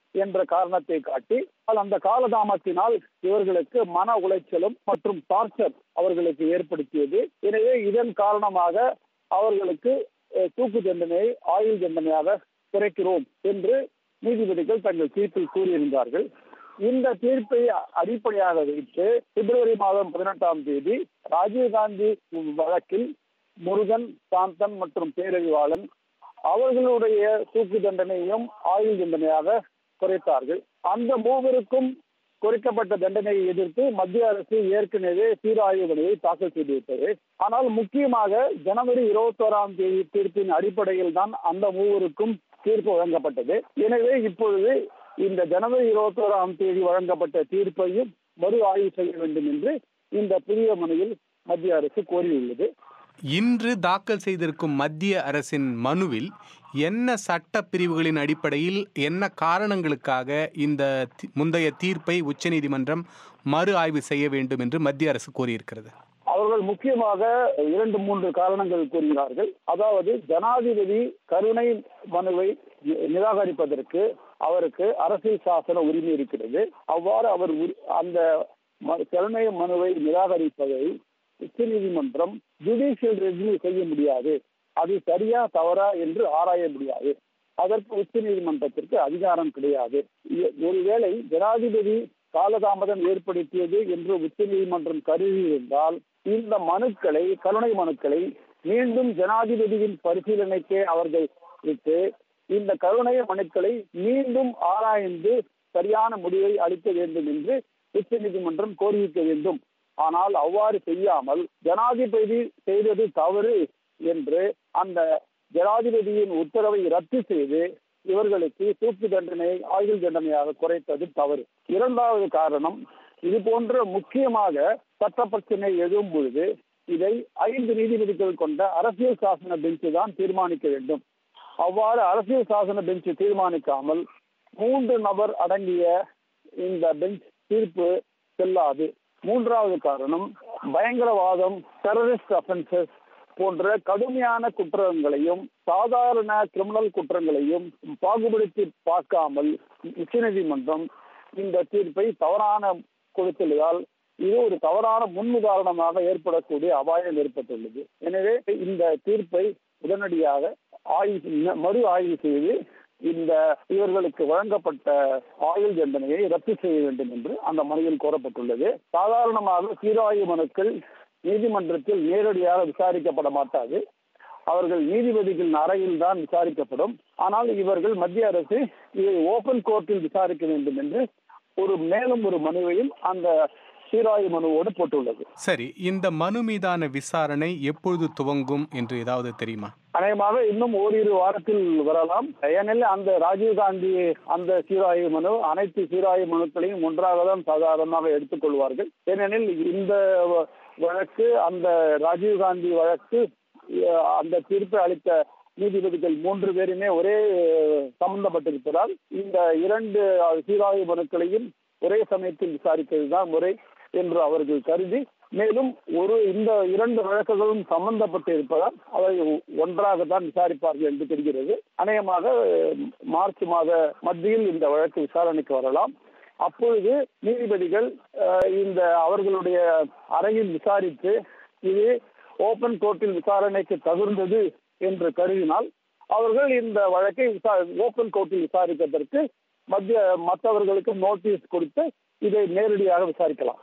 என்ற காரணத்தை காட்டி அந்த காலதாமத்தினால் இவர்களுக்கு மன உளைச்சலும் மற்றும் டார்ச்சர் அவர்களுக்கு ஏற்படுத்தியது எனவே இதன் காரணமாக அவர்களுக்கு அஹ், தூக்கு தண்டனையை ஆயுள் தண்டனையாக குறைக்கிறோம் என்று நீதிபதிகள் தங்கள் தீர்ப்பில் கூறியிருந்தார்கள் இந்த தீர்ப்பை அடிப்படையாக வைத்து பிப்ரவரி மாதம் பதினெட்டாம் தேதி ராஜீவ்காந்தி வழக்கில் முருகன் சாந்தன் மற்றும் பேரறிவாளன் அவர்களுடைய தூக்கு தண்டனையும் ஆயுள் தண்டனையாக குறைத்தார்கள் அந்த மூவருக்கும் குறைக்கப்பட்ட தண்டனையை எதிர்த்து மத்திய அரசு ஏற்கனவே சீராய்வு மனுவை தாக்கல் செய்துவிட்டது ஆனால் முக்கியமாக ஜனவரி இருபத்தோராம் தேதி தீர்ப்பின் அடிப்படையில் தான் அந்த மூவருக்கும் தீர்ப்பு வழங்கப்பட்டது எனவே இப்பொழுது இந்த ஜனவரி இருபத்தோராம் தேதி வழங்கப்பட்ட தீர்ப்பையும் மறு ஆய்வு செய்ய வேண்டும் என்று இந்த புதிய மனுவில் மத்திய அரசு கோரியுள்ளது இன்று தாக்கல் செய்திருக்கும் மத்திய அரசின் மனுவில் என்ன சட்ட பிரிவுகளின் அடிப்படையில் என்ன காரணங்களுக்காக இந்த தி- முந்தைய தீர்ப்பை உச்சநீதிமன்றம் மறு ஆய்வு செய்ய வேண்டும் என்று மத்திய அரசு கோரியிருக்கிறது அவர்கள் முக்கியமாக இரண்டு மூன்று காரணங்கள் கூறுகிறார்கள் அதாவது ஜனாதிபதி கருணை மனுவை நி- நிராகரிப்பதற்கு அவருக்கு அரசியல் சாசன உரிமை இருக்கிறது அவ்வாறு அவர் உரி- அந்த ம- கருணை மனுவை நிராகரிப்பதை உச்சநீதிமன்றம் ஜுடிஷியல் ரெவ்யூ செய்ய முடியாது அது சரியா தவறா என்று ஆராய முடியாது அதற்கு உச்சநீதிமன்றத்திற்கு அதிகாரம் கிடையாது இ- ஒருவேளை ஜனாதிபதி காலதாமதம் ஏற்படுத்தியது என்று உச்சநீதிமன்றம் கருதியிருந்தால் இந்த மனுக்களை கருணை மனுக்களை மீண்டும் ஜனாதிபதியின் பரிசீலனைக்கே அவர்கள் விட்டு இந்த கருணை மனுக்களை மீண்டும் ஆராய்ந்து சரியான முடிவை அளிக்க வேண்டும் என்று உச்சநீதிமன்றம் கோரியிருக்க வேண்டும் ஆனால் அவ்வாறு செய்யாமல் ஜனாதிபதி செய்தது தவறு என்று அந்த ஜனாதிபதியின் உத்தரவை ரத்து செய்து இவர்களுக்கு தூக்கு தண்டனை ஆயுள் தண்டனையாக குறைத்தது தவறு இரண்டாவது காரணம் இது போன்ற முக்கியமாக சட்ட பிரச்சனை எழும் பொழுது இதை ஐந்து நீதிபதிகள் கொண்ட அரசியல் சாசன பெஞ்சு தான் தீர்மானிக்க வேண்டும் அவ்வாறு அரசியல் சாசன பெஞ்சு தீர்மானிக்காமல் மூன்று நபர் அடங்கிய இந்த பெஞ்ச் தீர்ப்பு செல்லாது மூன்றாவது காரணம் பயங்கரவாதம் டெரரிஸ்ட் அஃபென்சஸ் போன்ற கடுமையான குற்றங்களையும் சாதாரண கிரிமினல் குற்றங்களையும் பாகுபடுத்தி பார்க்காமல் உச்சநீதிமன்றம் இந்த தீர்ப்பை தவறான கொடுத்துள்ளதால் இது ஒரு தவறான முன்னுதாரணமாக ஏற்படக்கூடிய அபாயம் ஏற்பட்டுள்ளது எனவே இந்த தீர்ப்பை உடனடியாக ஆய்வு மறு ஆய்வு செய்து இந்த இவர்களுக்கு வழங்கப்பட்ட ஆயுள் தண்டனையை ரத்து செய்ய வேண்டும் என்று அந்த மனுவில் கோரப்பட்டுள்ளது சாதாரணமாக சீராய்வு மனுக்கள் நீதிமன்றத்தில் நேரடியாக விசாரிக்கப்பட மாட்டாது அவர்கள் நீதிபதிகளின் அறையில் தான் விசாரிக்கப்படும் ஆனால் இவர்கள் மத்திய அரசு இதை ஓபன் கோர்ட்டில் விசாரிக்க வேண்டும் என்று ஒரு மேலும் ஒரு மனுவையும் அந்த சீராய்வு மனுவோடு போட்டுள்ளது சரி இந்த மனு மீதான விசாரணை எப்பொழுது துவங்கும் என்று ஏதாவது தெரியுமா அநேகமாக இன்னும் ஓரிரு வாரத்தில் வரலாம் ஏனெனில் அந்த ராஜீவ்காந்தி அந்த சீராய்வு மனு அனைத்து சீராய்வு மனுக்களையும் ஒன்றாக தான் சாதாரணமாக எடுத்துக்கொள்வார்கள் ஏனெனில் இந்த வ- வழக்கு அந்த ராஜீவ்காந்தி வழக்கு அஹ், அந்த தீர்ப்பை அளித்த நீதிபதிகள் மூன்று பேருமே ஒரே அஹ், சம்பந்தப்பட்டிருப்பதால் இந்த இரண்டு அஹ், சீராய்வு மனுக்களையும் ஒரே சமயத்தில் விசாரிப்பதுதான் முறை என்று அவர்கள் கருதி மேலும் ஒரு இந்த இரண்டு வழக்குகளும் சம்பந்தப்பட்டு இருப்பதால் அவை ஒன்றாக தான் விசாரிப்பார்கள் என்று தெரிகிறது அநேகமாக அஹ், மார்ச் மாத மத்தியில் இந்த வழக்கு விசாரணைக்கு வரலாம் அப்பொழுது நீதிபதிகள் அஹ், இந்த அவர்களுடைய அறையில் விசாரித்து இது ஓபன் கோர்ட்டில் விசாரணைக்கு தகுந்தது என்று கருதினால் அவர்கள் இந்த வழக்கை ஓபன் கோர்ட்டில் விசாரிப்பதற்கு மத்திய மற்றவர்களுக்கு நோட்டீஸ் கொடுத்து இதை நேரடியாக விசாரிக்கலாம்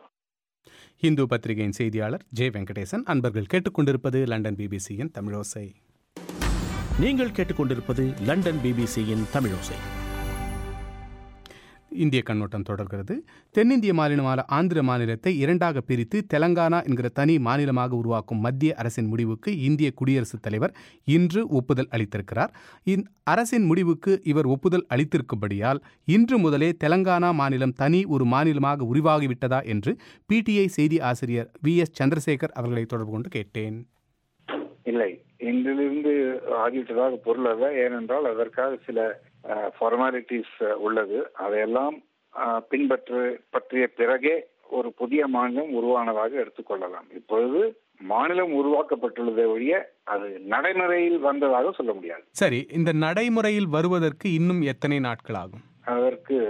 இந்து பத்திரிகையின் செய்தியாளர் ஜே வெங்கடேசன் அன்பர்கள் கேட்டுக்கொண்டிருப்பது லண்டன் பிபிசியின் தமிழோசை நீங்கள் கேட்டுக்கொண்டிருப்பது லண்டன் பிபிசியின் தமிழோசை இந்திய கண்ணோட்டம் தொடர்கிறது தென்னிந்திய மாநிலமான ஆந்திர மாநிலத்தை இரண்டாக பிரித்து தெலங்கானா என்கிற தனி மாநிலமாக உருவாக்கும் மத்திய அரசின் முடிவுக்கு இந்திய குடியரசுத் தலைவர் இன்று ஒப்புதல் அளித்திருக்கிறார் இந் அரசின் முடிவுக்கு இவர் ஒப்புதல் அளித்திருக்கும்படியால் இன்று முதலே தெலங்கானா மாநிலம் தனி ஒரு மாநிலமாக உருவாகிவிட்டதா என்று பிடிஐ செய்தி ஆசிரியர் வி எஸ் சந்திரசேகர் அவர்களை தொடர்பு கொண்டு கேட்டேன் இல்லை இன்றிலிருந்து ஆகிவிட்டதாக பொருள் அல்ல ஏனென்றால் அதற்காக சில ஃபார்மாலிட்டிஸ் உள்ளது அதையெல்லாம் அஹ், பின்பற்ற பற்றிய பிறகே ஒரு புதிய மாநிலம் உருவானதாக எடுத்துக்கொள்ளலாம் இப்பொழுது மாநிலம் உருவாக்கப்பட்டுள்ளதை ஒழிய அது நடைமுறையில் வந்ததாக சொல்ல முடியாது சரி இந்த நடைமுறையில் வருவதற்கு இன்னும் எத்தனை நாட்கள் ஆகும் அதற்கு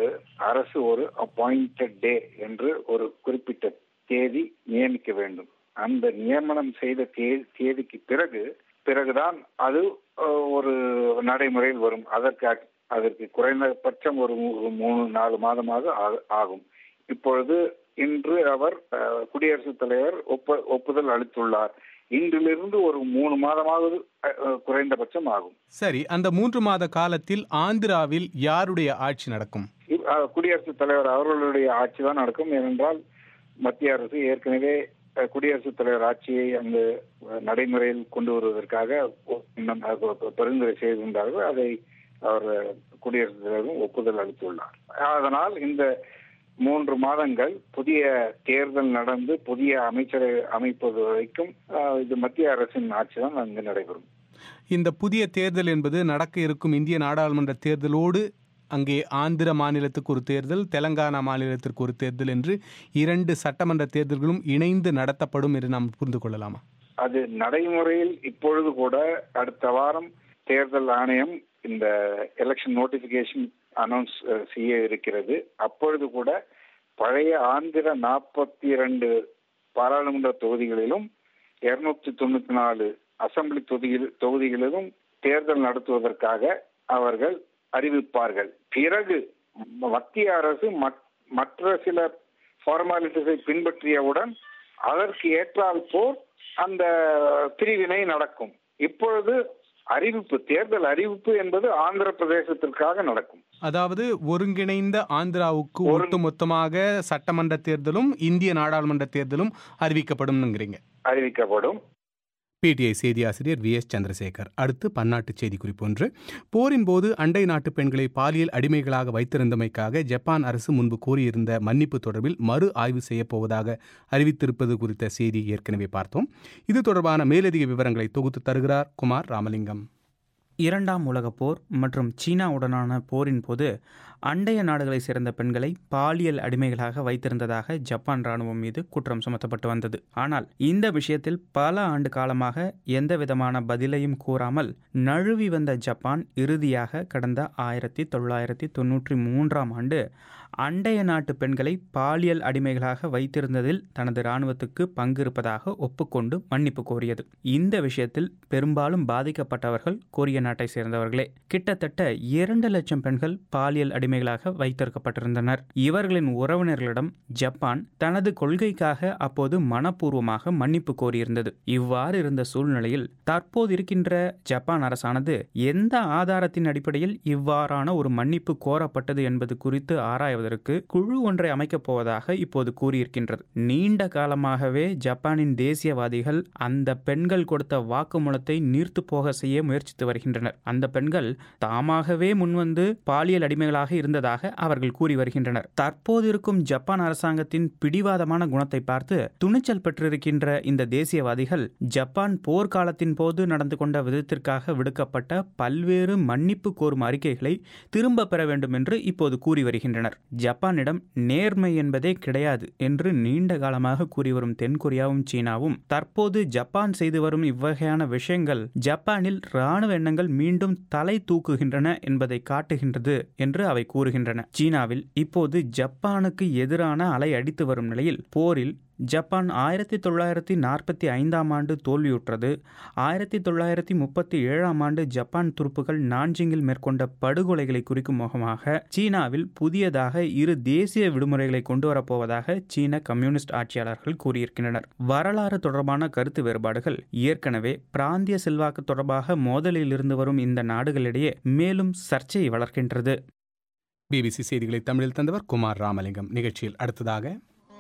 அரசு ஒரு அப்பாயிண்டட் டே என்று ஒரு குறிப்பிட்ட தேதி நியமிக்க வேண்டும் அந்த நியமனம் செய்த தே- தேதிக்கு பிறகு பிறகுதான் அது அஹ், ஒரு நடைமுறையில் வரும் அதற்கு அக்- அதற்கு குறைந்தபட்சம் ஒரு மூ- மூணு நாலு மாதமாக ஆ- ஆகும் இப்பொழுது இன்று அவர் அஹ், குடியரசுத் தலைவர் ஒப்ப ஒப்புதல் அளித்துள்ளார் இன்றிலிருந்து ஒரு மூணு மாதமாவது அஹ், அஹ், குறைந்தபட்சம் ஆகும் சரி அந்த மூன்று மாத காலத்தில் ஆந்திராவில் யாருடைய ஆட்சி நடக்கும் இவ்- அஹ், குடியரசுத் தலைவர் அவர்களுடைய ஆட்சி தான் நடக்கும் ஏனென்றால் மத்திய அரசு ஏற்கனவே அஹ், குடியரசுத் தலைவர் ஆட்சியை அந்த அஹ், நடைமுறையில் கொண்டு வருவதற்காக ஒ- இன்னும் அது ப- பரிந்துரை செய்திருந்தார்கள் அதை அவர் அஹ், குடியரசுத் தலைவரும் ஒப்புதல் அளித்துள்ளார் அதனால் இந்த மூன்று மாதங்கள் புதிய தேர்தல் நடந்து புதிய அமைச்சரை அமைப்பது வரைக்கும் அஹ், இது மத்திய அரசின் ஆட்சி தான் அங்கு நடைபெறும் இந்த புதிய தேர்தல் என்பது நடக்க இருக்கும் இந்திய நாடாளுமன்ற தேர்தலோடு அங்கே ஆந்திர மாநிலத்துக்கு ஒரு தேர்தல் தெலங்கானா மாநிலத்திற்கு ஒரு தேர்தல் என்று இரண்டு சட்டமன்ற தேர்தல்களும் இணைந்து நடத்தப்படும் என்று நாம் புரிந்து கொள்ளலாமா அது நடைமுறையில் இப்பொழுது கூட அடுத்த வாரம் தேர்தல் ஆணையம் இந்த எலெக்ஷன் நோட்டிபிகேஷன் அனௌன்ஸ் செய்ய இருக்கிறது அப்பொழுது கூட பழைய ஆந்திர நாற்பத்தி இரண்டு பாராளுமன்ற தொகுதிகளிலும் இருநூத்தி தொண்ணூத்தி நாலு அசெம்பிளி தொகுதியில் தொகுதிகளிலும் தேர்தல் நடத்துவதற்காக அவர்கள் அறிவிப்பார்கள் பிறகு மத்திய அரசு மற்- மற்ற சில ஃபார்மாலிட்டிஸை பின்பற்றியவுடன் அதற்கு ஏற்றால் போல் அந்த பிரிவினை நடக்கும் இப்பொழுது அறிவிப்பு தேர்தல் அறிவிப்பு என்பது ஆந்திர பிரதேசத்திற்காக நடக்கும் அதாவது ஒருங்கிணைந்த ஆந்திராவுக்கு ஒட்டுமொத்தமாக சட்டமன்ற தேர்தலும் இந்திய நாடாளுமன்ற தேர்தலும் அறிவிக்கப்படும்ங்கிறீங்க அறிவிக்கப்படும் பிடிஐ செய்தி ஆசிரியர் வி எஸ் சந்திரசேகர் அடுத்து பன்னாட்டு செய்தி குறிப்பு ஒன்று போரின் போது அண்டை நாட்டு பெண்களை பாலியல் அடிமைகளாக வைத்திருந்தமைக்காக ஜப்பான் அரசு முன்பு கோரியிருந்த மன்னிப்பு தொடர்பில் மறு ஆய்வு செய்யப் போவதாக அறிவித்திருப்பது குறித்த செய்தி ஏற்கனவே பார்த்தோம் இது தொடர்பான மேலதிக விவரங்களை தொகுத்து தருகிறார் குமார் ராமலிங்கம் இரண்டாம் உலகப் போர் மற்றும் சீனாவுடனான போரின் போது அண்டைய நாடுகளைச் சேர்ந்த பெண்களை பாலியல் அடிமைகளாக வைத்திருந்ததாக ஜப்பான் ராணுவம் மீது குற்றம் சுமத்தப்பட்டு வந்தது ஆனால் இந்த விஷயத்தில் பல ஆண்டு காலமாக எந்தவிதமான பதிலையும் கூறாமல் நழுவி வந்த ஜப்பான் இறுதியாக கடந்த ஆயிரத்தி தொள்ளாயிரத்தி தொன்னூற்றி மூன்றாம் ஆண்டு அண்டைய நாட்டு பெண்களை பாலியல் அடிமைகளாக வைத்திருந்ததில் தனது இராணுவத்துக்கு பங்கு இருப்பதாக ஒப்புக்கொண்டு மன்னிப்பு கோரியது இந்த விஷயத்தில் பெரும்பாலும் பாதிக்கப்பட்டவர்கள் கொரிய நாட்டை சேர்ந்தவர்களே கிட்டத்தட்ட இரண்டு லட்சம் பெண்கள் பாலியல் அடிமைகளாக வைத்திருக்கப்பட்டிருந்தனர் இவர்களின் உறவினர்களிடம் ஜப்பான் தனது கொள்கைக்காக அப்போது மனப்பூர்வமாக மன்னிப்பு கோரியிருந்தது இவ்வாறு இருந்த சூழ்நிலையில் தற்போது இருக்கின்ற ஜப்பான் அரசானது எந்த ஆதாரத்தின் அடிப்படையில் இவ்வாறான ஒரு மன்னிப்பு கோரப்பட்டது என்பது குறித்து ஆராய்வதற்கு குழு ஒன்றை அமைக்கப் போவதாக இப்போது கூறியிருக்கின்றது நீண்ட காலமாகவே ஜப்பானின் தேசியவாதிகள் அந்த பெண்கள் கொடுத்த வாக்குமூலத்தை நீர்த்து போக செய்ய முயற்சித்து வருகின்றனர் அந்த பெண்கள் தாமாகவே முன்வந்து பாலியல் அடிமைகளாக இருந்ததாக அவர்கள் கூறி வருகின்றனர் தற்போது இருக்கும் ஜப்பான் அரசாங்கத்தின் பிடிவாதமான குணத்தை பார்த்து துணிச்சல் பெற்றிருக்கின்ற இந்த தேசியவாதிகள் ஜப்பான் போர்க்காலத்தின் போது நடந்து கொண்ட விதத்திற்காக விடுக்கப்பட்ட பல்வேறு மன்னிப்பு கோரும் அறிக்கைகளை திரும்ப பெற வேண்டும் என்று இப்போது கூறி வருகின்றனர் ஜப்பானிடம் நேர்மை என்பதே கிடையாது என்று நீண்ட காலமாக கூறி வரும் தென்கொரியாவும் சீனாவும் தற்போது ஜப்பான் செய்து வரும் இவ்வகையான விஷயங்கள் ஜப்பானில் இராணுவ எண்ணங்கள் மீண்டும் தலை தூக்குகின்றன என்பதை காட்டுகின்றது என்று அவை கூறுகின்றன சீனாவில் இப்போது ஜப்பானுக்கு எதிரான அலை அடித்து வரும் நிலையில் போரில் ஜப்பான் ஆயிரத்தி தொள்ளாயிரத்தி நாற்பத்தி ஐந்தாம் ஆண்டு தோல்வியுற்றது ஆயிரத்தி தொள்ளாயிரத்தி முப்பத்தி ஏழாம் ஆண்டு ஜப்பான் துருப்புகள் நான்ஜிங்கில் மேற்கொண்ட படுகொலைகளை குறிக்கும் முகமாக சீனாவில் புதியதாக இரு தேசிய விடுமுறைகளை கொண்டு வரப்போவதாக சீன கம்யூனிஸ்ட் ஆட்சியாளர்கள் கூறியிருக்கின்றனர் வரலாறு தொடர்பான கருத்து வேறுபாடுகள் ஏற்கனவே பிராந்திய செல்வாக்கு தொடர்பாக மோதலில் இருந்து வரும் இந்த நாடுகளிடையே மேலும் சர்ச்சையை வளர்க்கின்றது பிபிசி செய்திகளை தமிழில் தந்தவர் குமார் ராமலிங்கம் நிகழ்ச்சியில் அடுத்ததாக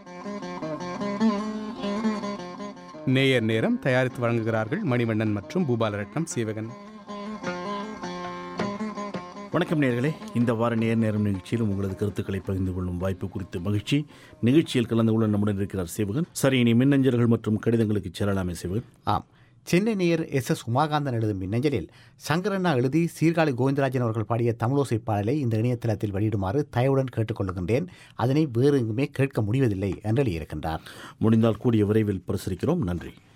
நேயர் நேரம் தயாரித்து வழங்குகிறார்கள் மணிவண்ணன் மற்றும் பூபாலரட்னம் சீவகன் வணக்கம் நேர்களே இந்த வார நேர் நேரம் நிகழ்ச்சியில் உங்களது கருத்துக்களை பகிர்ந்து கொள்ளும் வாய்ப்பு குறித்து மகிழ்ச்சி நிகழ்ச்சியில் கலந்து கொள்ள நம்முடன் இருக்கிறார் சிவகன் சரி இனி மின்னஞ்சல்கள் மற்றும் கடிதங்களுக்கு செல்லலாமே சிவகன் ஆம் சென்னை நேயர் எஸ் எஸ் உமாகாந்தன் எழுதும் மின்னஞ்சலில் சங்கரண்ணா எழுதி சீர்காழி கோவிந்தராஜன் அவர்கள் பாடிய தமிழோசை பாடலை இந்த இணையதளத்தில் வெளியிடுமாறு தயவுடன் கேட்டுக்கொள்கின்றேன் அதனை வேறு எங்குமே கேட்க முடிவதில்லை என்று எழுதியிருக்கின்றார் முடிந்தால் கூடிய விரைவில் பிரசுரிக்கிறோம் நன்றி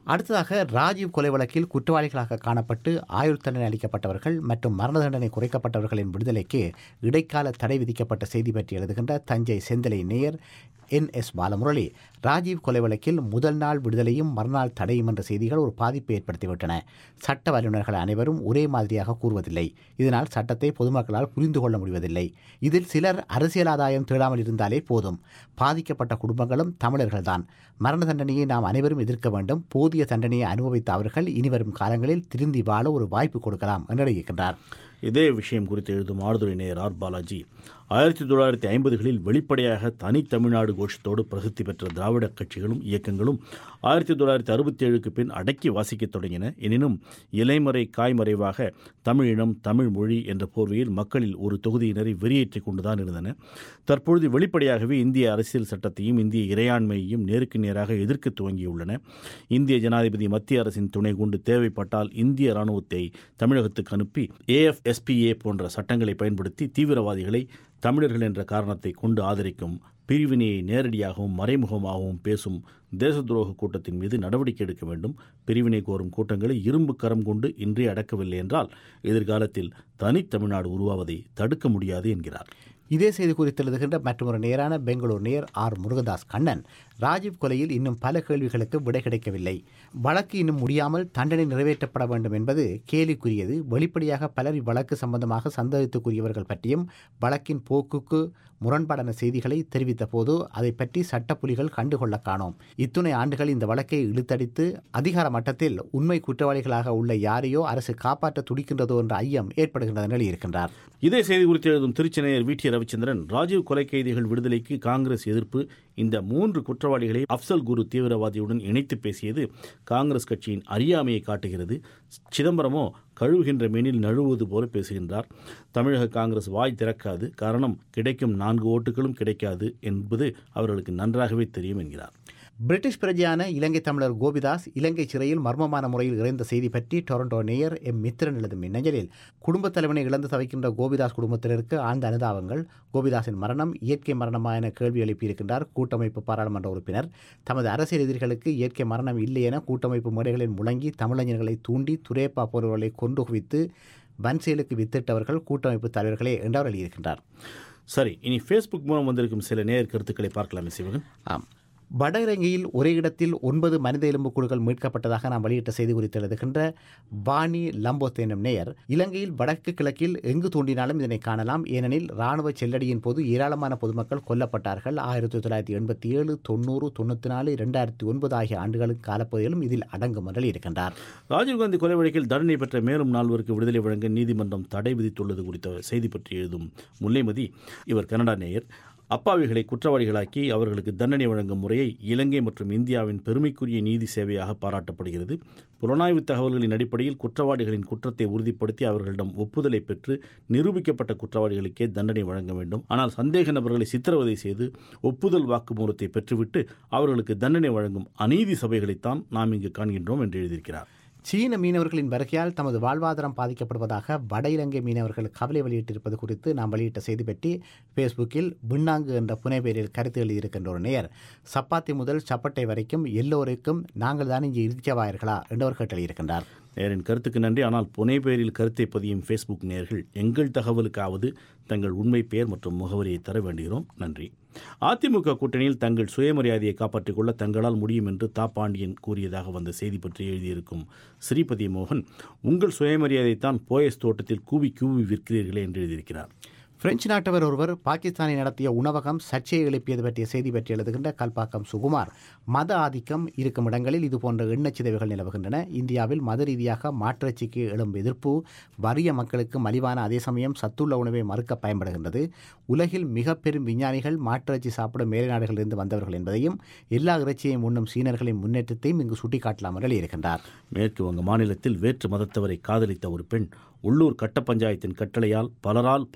அடுத்ததாக ராஜீவ் கொலை வழக்கில் குற்றவாளிகளாக காணப்பட்டு ஆயுள் தண்டனை அளிக்கப்பட்டவர்கள் மற்றும் மரண தண்டனை குறைக்கப்பட்டவர்களின் விடுதலைக்கு இடைக்கால தடை விதிக்கப்பட்ட செய்தி பற்றி எழுதுகின்ற தஞ்சை செந்தலை நேயர் என் எஸ் பாலமுரளி ராஜீவ் கொலை வழக்கில் முதல் நாள் விடுதலையும் மறுநாள் தடையும் என்ற செய்திகள் ஒரு பாதிப்பை ஏற்படுத்திவிட்டன சட்ட வல்லுநர்கள் அனைவரும் ஒரே மாதிரியாக கூறுவதில்லை இதனால் சட்டத்தை பொதுமக்களால் புரிந்து கொள்ள முடிவதில்லை இதில் சிலர் அரசியல் ஆதாயம் தேடாமல் இருந்தாலே போதும் பாதிக்கப்பட்ட குடும்பங்களும் தமிழர்கள்தான் மரண தண்டனையை நாம் அனைவரும் எதிர்க்க வேண்டும் போதிய தண்டனையை அனுபவித்த அவர்கள் இனிவரும் காலங்களில் திருந்தி வாழ ஒரு வாய்ப்பு கொடுக்கலாம் என்று எழுதியிருக்கின்றார் இதே விஷயம் குறித்து எழுதும் ஆறுதுறை நேயர் ஆர் பாலாஜி ஆயிரத்தி தொள்ளாயிரத்தி ஐம்பதுகளில் வெளிப்படையாக தனித்தமிழ்நாடு கோஷத்தோடு பிரசித்தி பெற்ற திராவிட கட்சிகளும் இயக்கங்களும் ஆயிரத்தி தொள்ளாயிரத்தி அறுபத்தி ஏழுக்கு பின் அடக்கி வாசிக்கத் தொடங்கின எனினும் இலைமறை காய்மறைவாக தமிழினம் தமிழ் மொழி என்ற போர்வையில் மக்களில் ஒரு தொகுதியினரை வெறியேற்றிக் கொண்டுதான் இருந்தன தற்பொழுது வெளிப்படையாகவே இந்திய அரசியல் சட்டத்தையும் இந்திய இறையாண்மையையும் நேருக்கு நேராக எதிர்க்க துவங்கியுள்ளன இந்திய ஜனாதிபதி மத்திய அரசின் துணை கொண்டு தேவைப்பட்டால் இந்திய இராணுவத்தை தமிழகத்துக்கு அனுப்பி ஏஎஃப்எஸ்பிஏ போன்ற சட்டங்களை பயன்படுத்தி தீவிரவாதிகளை தமிழர்கள் என்ற காரணத்தை கொண்டு ஆதரிக்கும் பிரிவினையை நேரடியாகவும் மறைமுகமாகவும் பேசும் தேச துரோக கூட்டத்தின் மீது நடவடிக்கை எடுக்க வேண்டும் பிரிவினை கோரும் கூட்டங்களை இரும்பு கரம் கொண்டு இன்றே அடக்கவில்லை என்றால் எதிர்காலத்தில் தனித்தமிழ்நாடு உருவாவதை தடுக்க முடியாது என்கிறார் இதே செய்தி குறித்து எழுதுகின்ற மற்றொரு நேரான பெங்களூர் நேர் ஆர் முருகதாஸ் கண்ணன் ராஜீவ் கொலையில் இன்னும் பல கேள்விகளுக்கு விடை கிடைக்கவில்லை வழக்கு இன்னும் முடியாமல் தண்டனை நிறைவேற்றப்பட வேண்டும் என்பது கேலிக்குரியது வெளிப்படையாக பலர் இவ்வழக்கு சம்பந்தமாக சந்தேகத்துக்குரியவர்கள் பற்றியும் வழக்கின் போக்குக்கு முரண்பாடான செய்திகளை தெரிவித்த போது அதை பற்றி சட்டப்புலிகள் கண்டுகொள்ள காணோம் இத்துணை ஆண்டுகள் இந்த வழக்கை இழுத்தடித்து அதிகார மட்டத்தில் உண்மை குற்றவாளிகளாக உள்ள யாரையோ அரசு காப்பாற்ற துடிக்கின்றதோ என்ற ஐயம் ஏற்படுகின்ற நிலையில் இருக்கின்றார் இதே செய்தி குறித்து எழுதும் திருச்சினையர் வி டி ரவிச்சந்திரன் ராஜீவ் கொலை கைதிகள் விடுதலைக்கு காங்கிரஸ் எதிர்ப்பு இந்த மூன்று குற்றவாளிகளை அப்சல் குரு தீவிரவாதியுடன் இணைத்து பேசியது காங்கிரஸ் கட்சியின் அறியாமையை காட்டுகிறது சிதம்பரமோ கழுவுகின்ற மீனில் நழுவுவது போல பேசுகின்றார் தமிழக காங்கிரஸ் வாய் திறக்காது காரணம் கிடைக்கும் நான்கு ஓட்டுகளும் கிடைக்காது என்பது அவர்களுக்கு நன்றாகவே தெரியும் என்கிறார் பிரிட்டிஷ் பிரஜையான இலங்கை தமிழர் கோபிதாஸ் இலங்கை சிறையில் மர்மமான முறையில் இறந்த செய்தி பற்றி டொரண்டோ நேயர் எம் மித்திரன் எழுதும் மின்னஞ்சலில் குடும்பத் தலைவனை இழந்து தவிக்கின்ற கோபிதாஸ் குடும்பத்தினருக்கு ஆழ்ந்த அனுதாபங்கள் கோபிதாஸின் மரணம் இயற்கை மரணமா என கேள்வி எழுப்பியிருக்கின்றார் கூட்டமைப்பு பாராளுமன்ற உறுப்பினர் தமது அரசியல் எதிரிகளுக்கு இயற்கை மரணம் இல்லை என கூட்டமைப்பு மேடைகளில் முழங்கி தமிழஞ்சர்களை தூண்டி துரேப்பா போன்றவர்களை கொண்டு குவித்து வன்செயலுக்கு வித்திட்டவர்கள் கூட்டமைப்பு தலைவர்களே என்று அவர் எழுதியிருக்கின்றார் சரி இனி ஃபேஸ்புக் மூலம் வந்திருக்கும் சில நேர் கருத்துக்களை பார்க்கலாமே சிவகன் ஆம் வட இலங்கையில் ஒரே இடத்தில் ஒன்பது மனித எலும்புக்கூடுகள் மீட்கப்பட்டதாக நாம் வெளியிட்ட செய்தி குறித்து எழுதுகின்ற வாணி லம்போத் எனும் நேயர் இலங்கையில் வடக்கு கிழக்கில் எங்கு தோண்டினாலும் இதனை காணலாம் ஏனெனில் இராணுவ செல்லடியின் போது ஏராளமான பொதுமக்கள் கொல்லப்பட்டார்கள் ஆயிரத்தி தொள்ளாயிரத்தி எண்பத்தி ஏழு தொண்ணூறு தொண்ணூற்றி நாலு இரண்டாயிரத்தி ஒன்பது ஆகிய ஆண்டுகளுக்கு காலப்பகுதியிலும் இதில் அடங்கும் என்று இருக்கின்றார் ராஜீவ்காந்தி கொலை வழக்கில் தண்டனை பெற்ற மேலும் நால்வருக்கு விடுதலை வழங்க நீதிமன்றம் தடை விதித்துள்ளது குறித்த செய்தி பற்றி எழுதும் முல்லைமதி இவர் கனடா நேயர் அப்பாவிகளை குற்றவாளிகளாக்கி அவர்களுக்கு தண்டனை வழங்கும் முறையை இலங்கை மற்றும் இந்தியாவின் பெருமைக்குரிய நீதி சேவையாக பாராட்டப்படுகிறது புலனாய்வு தகவல்களின் அடிப்படையில் குற்றவாளிகளின் குற்றத்தை உறுதிப்படுத்தி அவர்களிடம் ஒப்புதலை பெற்று நிரூபிக்கப்பட்ட குற்றவாளிகளுக்கே தண்டனை வழங்க வேண்டும் ஆனால் சந்தேக நபர்களை சித்திரவதை செய்து ஒப்புதல் வாக்குமூலத்தை பெற்றுவிட்டு அவர்களுக்கு தண்டனை வழங்கும் அநீதி சபைகளைத்தான் நாம் இங்கு காண்கின்றோம் என்று எழுதியிருக்கிறார் சீன மீனவர்களின் வருகையால் தமது வாழ்வாதாரம் பாதிக்கப்படுவதாக வட இலங்கை மீனவர்கள் கவலை வெளியிட்டிருப்பது குறித்து நாம் வெளியிட்ட செய்தி பற்றி ஃபேஸ்புக்கில் பின்னாங்கு என்ற புனைப்பெயரில் கருத்து எழுதியிருக்கின்ற ஒரு நேயர் சப்பாத்தி முதல் சப்பட்டை வரைக்கும் எல்லோருக்கும் நாங்கள் தான் இங்கே இருச்சவாயர்களா என்றவர் கேட்டெழுதியிருக்கின்றார் நேரின் கருத்துக்கு நன்றி ஆனால் புனை பெயரில் கருத்தை பதியும் ஃபேஸ்புக் நேர்கள் எங்கள் தகவலுக்காவது தங்கள் உண்மை பெயர் மற்றும் முகவரியை தர வேண்டுகிறோம் நன்றி அதிமுக கூட்டணியில் தங்கள் சுயமரியாதையை காப்பாற்றிக் கொள்ள தங்களால் முடியும் என்று தா பாண்டியன் கூறியதாக வந்த செய்தி பற்றி எழுதியிருக்கும் ஸ்ரீபதி மோகன் உங்கள் சுயமரியாதைத்தான் போயஸ் தோட்டத்தில் கூவி கூவி விற்கிறீர்களே என்று எழுதியிருக்கிறார் பிரெஞ்சு நாட்டவர் ஒருவர் பாகிஸ்தானை நடத்திய உணவகம் சர்ச்சையை எழுப்பியது பற்றிய செய்தி பற்றி எழுதுகின்ற கல்பாக்கம் சுகுமார் மத ஆதிக்கம் இருக்கும் இடங்களில் இதுபோன்ற எண்ணச்சிதைவுகள் நிலவுகின்றன இந்தியாவில் மத ரீதியாக மாற்றிறைச்சிக்கு எழும் எதிர்ப்பு வறிய மக்களுக்கு மலிவான அதே சமயம் சத்துள்ள உணவை மறுக்க பயன்படுகின்றது உலகில் மிக பெரும் விஞ்ஞானிகள் மாற்றிறைச்சி சாப்பிடும் மேலை நாடுகளிலிருந்து வந்தவர்கள் என்பதையும் எல்லா இறைச்சியையும் உண்ணும் சீனர்களின் முன்னேற்றத்தையும் இங்கு சுட்டிக்காட்டலாம் என்று எழுதியிருக்கின்றார் மேற்கு வங்க மாநிலத்தில் வேற்று மதத்தவரை காதலித்த ஒரு பெண் உள்ளூர் கட்ட பஞ்சாயத்தின் கட்டளையால் பலரால் பாலியல்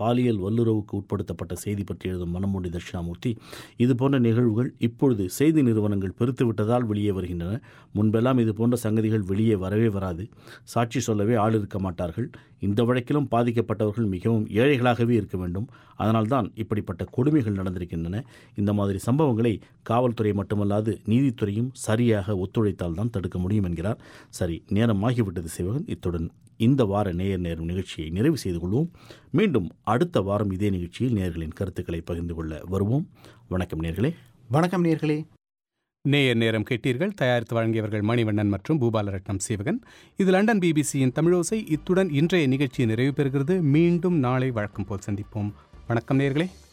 வல்லுறவுக்கு உட்படுத்தப்பட்ட செய்தி பற்றி எழுதும் மனமூடி தட்சிணாமூர்த்தி இதுபோன்ற நிகழ்வுகள் இப்பொழுது செய்தி நிறுவனங்கள் பெருத்துவிட்டதால் வெளியே வருகின்றன முன்பெல்லாம் இது போன்ற சங்கதிகள் வெளியே வரவே வராது சாட்சி சொல்லவே ஆள் இருக்க மாட்டார்கள் இந்த வழக்கிலும் பாதிக்கப்பட்டவர்கள் மிகவும் ஏழைகளாகவே இருக்க வேண்டும் அதனால்தான் இப்படிப்பட்ட கொடுமைகள் நடந்திருக்கின்றன இந்த மாதிரி சம்பவங்களை காவல்துறை மட்டுமல்லாது நீதித்துறையும் சரியாக ஒத்துழைத்தால் தான் தடுக்க முடியும் என்கிறார் சரி நேரம் ஆகிவிட்டது சிவகன் இத்துடன் இந்த வார நேயர் நேரும் நிகழ்ச்சியை நிறைவு செய்து கொள்வோம் மீண்டும் அடுத்த வாரம் இதே நிகழ்ச்சியில் நேயர்களின் கருத்துக்களை பகிர்ந்து கொள்ள வருவோம் வணக்கம் நேர்களே வணக்கம் நேர்களே நேயர் நேரம் கேட்டீர்கள் தயாரித்து வழங்கியவர்கள் மணிவண்ணன் மற்றும் பூபாலரட்னம் சீவகன் இது லண்டன் பிபிசியின் தமிழோசை இத்துடன் இன்றைய நிகழ்ச்சி நிறைவு பெறுகிறது மீண்டும் நாளை வழக்கம் போல் சந்திப்போம் வணக்கம் நேர்களே